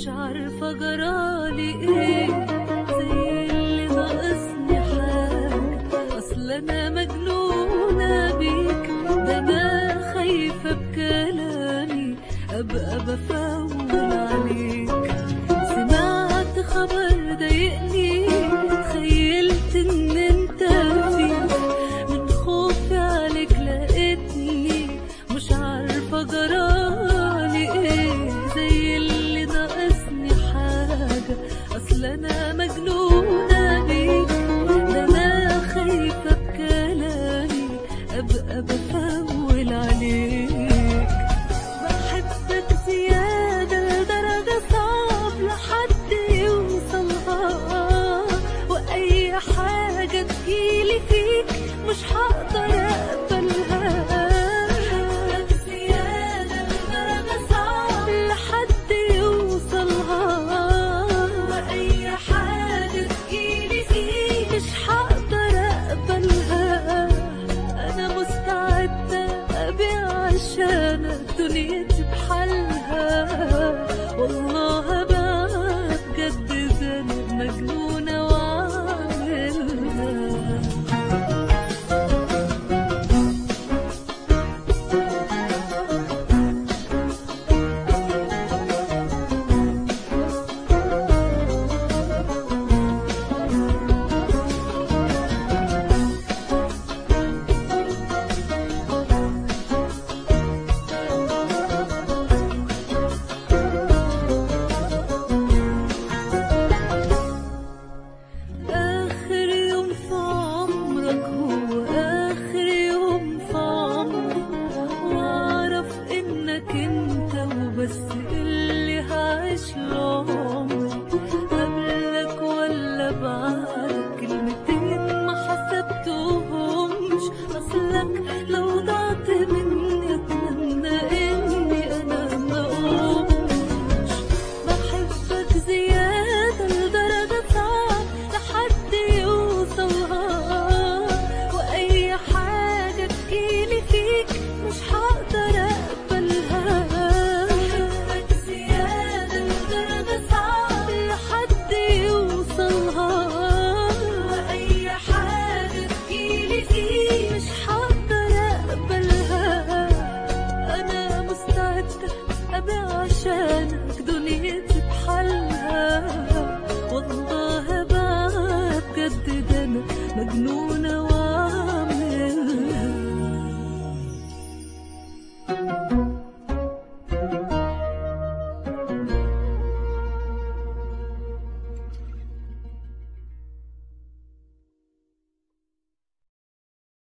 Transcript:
مش عارفة جرالي ايه زي اللي ناقصني حاجة اصل انا مجنونة بيك ده انا خايفة بكلامي ابقى بفول عليك سمعت خبر ضايقني تخيلت ان انت فيه من خوفي عليك لقيتني مش عارفة جرالي ايه زي اللي ناقصني حاجة اصل انا مجنونة بيك ده انا خايفة بكلامي ابقى بفول عليك بحبك زيادة لدرجة صعب لحد يوصلها وأي حاجة تجيلي فيك مش هقدر أقبلها بحبك زيادة لدرجة صعب لحد يوصلها وأي حاجة تجيلي فيك مش هقدر أقبلها أنا مستعدة أبيع عشانك دنيتي بحالها والله بقى بجد ذنب مجنونة وعاملها آخر يوم في عمرك هو آخر يوم في عمري وأعرف إنك أنت وبس اللي هعيش له عمري قبلك ولا بعدك كلمتين ما حسبتهمش أصلك لو ضعت مني أتمنى إني أنا ما أقومش بحبك زيادة لدرجة صعب لحد يوصلها وأي حاجة تجيلي فيك مش هقدر